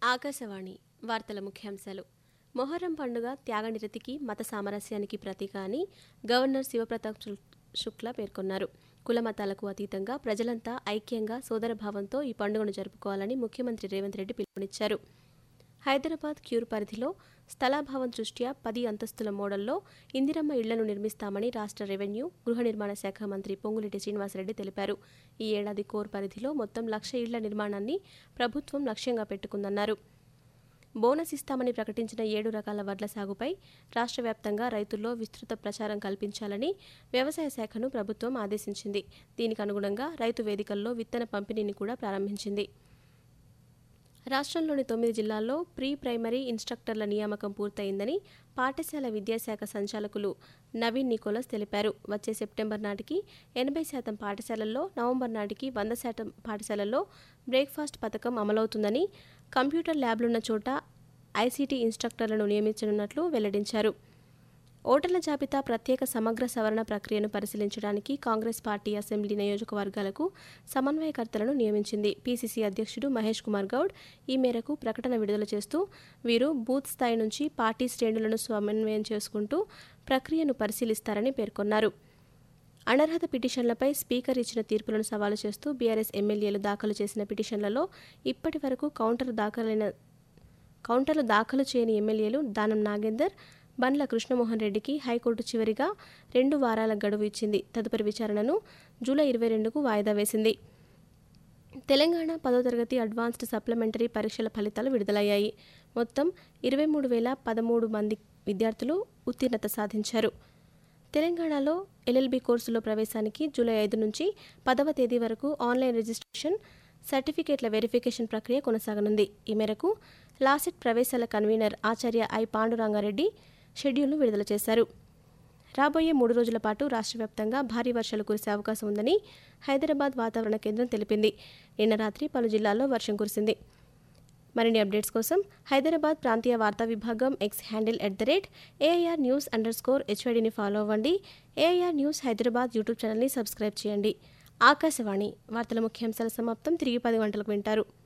ఆకాశవాణి వార్తల ముఖ్యాంశాలు మొహర్రం పండుగ త్యాగనిరతికి మత సామరస్యానికి ప్రతీక అని గవర్నర్ శివప్రతాప్ శు- శుక్లా పేర్కొన్నారు కుల మతాలకు అతీతంగా ప్రజలంతా ఐక్యంగా సోదరభావంతో ఈ పండుగను జరుపుకోవాలని ముఖ్యమంత్రి రేవంత్ రెడ్డి పిలుపునిచ్చారు హైదరాబాద్ క్యూర్ పరిధిలో స్థలాభావం దృష్ట్యా పది అంతస్తుల మోడల్లో ఇందిరమ్మ ఇళ్లను నిర్మిస్తామని రాష్ట్ర రెవెన్యూ గృహ నిర్మాణ శాఖ మంత్రి పొంగులేటి శ్రీనివాసరెడ్డి తెలిపారు ఈ ఏడాది కోర్ పరిధిలో మొత్తం లక్ష ఇళ్ల నిర్మాణాన్ని ప్రభుత్వం లక్ష్యంగా పెట్టుకుందన్నారు బోనస్ ఇస్తామని ప్రకటించిన ఏడు రకాల వడ్ల సాగుపై రాష్ట్ర వ్యాప్తంగా రైతుల్లో విస్తృత ప్రచారం కల్పించాలని వ్యవసాయ శాఖను ప్రభుత్వం ఆదేశించింది దీనికి అనుగుణంగా రైతు వేదికల్లో విత్తన పంపిణీని కూడా ప్రారంభించింది రాష్ట్రంలోని తొమ్మిది జిల్లాల్లో ప్రీ ప్రైమరీ ఇన్స్ట్రక్టర్ల నియామకం పూర్తయిందని పాఠశాల విద్యాశాఖ సంచాలకులు నవీన్ నికోలస్ తెలిపారు వచ్చే సెప్టెంబర్ నాటికి ఎనభై శాతం పాఠశాలల్లో నవంబర్ నాటికి వంద శాతం పాఠశాలల్లో బ్రేక్ఫాస్ట్ పథకం అమలవుతుందని కంప్యూటర్ ల్యాబ్లున్న చోట ఐసీటీ ఇన్స్ట్రక్టర్లను నియమించనున్నట్లు వెల్లడించారు ఓటర్ల జాబితా ప్రత్యేక సమగ్ర సవరణ ప్రక్రియను పరిశీలించడానికి కాంగ్రెస్ పార్టీ అసెంబ్లీ నియోజకవర్గాలకు సమన్వయకర్తలను నియమించింది పీసీసీ అధ్యక్షుడు మహేష్ కుమార్ గౌడ్ ఈ మేరకు ప్రకటన విడుదల చేస్తూ వీరు బూత్ స్థాయి నుంచి పార్టీ శ్రేణులను సమన్వయం చేసుకుంటూ ప్రక్రియను పరిశీలిస్తారని పేర్కొన్నారు అనర్హత పిటిషన్లపై స్పీకర్ ఇచ్చిన తీర్పులను సవాలు చేస్తూ బీఆర్ఎస్ ఎమ్మెల్యేలు దాఖలు చేసిన పిటిషన్లలో ఇప్పటి వరకు కౌంటర్ దాఖలైన కౌంటర్లు దాఖలు చేయని ఎమ్మెల్యేలు దానం నాగేందర్ బండ్ల కృష్ణమోహన్ రెడ్డికి హైకోర్టు చివరిగా రెండు వారాల గడువు ఇచ్చింది తదుపరి విచారణను జూలై ఇరవై రెండుకు వాయిదా వేసింది తెలంగాణ పదో తరగతి అడ్వాన్స్డ్ సప్లిమెంటరీ పరీక్షల ఫలితాలు విడుదలయ్యాయి మొత్తం ఇరవై మూడు వేల పదమూడు మంది విద్యార్థులు ఉత్తీర్ణత సాధించారు తెలంగాణలో ఎల్ఎల్బి కోర్సులో ప్రవేశానికి జూలై ఐదు నుంచి పదవ తేదీ వరకు ఆన్లైన్ రిజిస్ట్రేషన్ సర్టిఫికేట్ల వెరిఫికేషన్ ప్రక్రియ కొనసాగనుంది ఈ మేరకు లాసెట్ ప్రవేశాల కన్వీనర్ ఆచార్య ఐ పాండురంగారెడ్డి షెడ్యూల్ను విడుదల చేశారు రాబోయే మూడు రోజుల పాటు రాష్ట్ర వ్యాప్తంగా భారీ వర్షాలు కురిసే అవకాశం ఉందని హైదరాబాద్ వాతావరణ కేంద్రం తెలిపింది నిన్న రాత్రి పలు జిల్లాల్లో వర్షం కురిసింది మరిన్ని అప్డేట్స్ కోసం హైదరాబాద్ ప్రాంతీయ వార్తా విభాగం X handle at the rate AIR news under score హెచ్వైడిని ఫాలో అవ్వండి ఏఐఆర్ న్యూస్ హైదరాబాద్ యూట్యూబ్ ఛానల్ని సబ్స్క్రైబ్ చేయండి ఆకాశవాణి వార్తల ముఖ్యాంశాల సమాప్తం తిరిగి పది గంటలకు వింటారు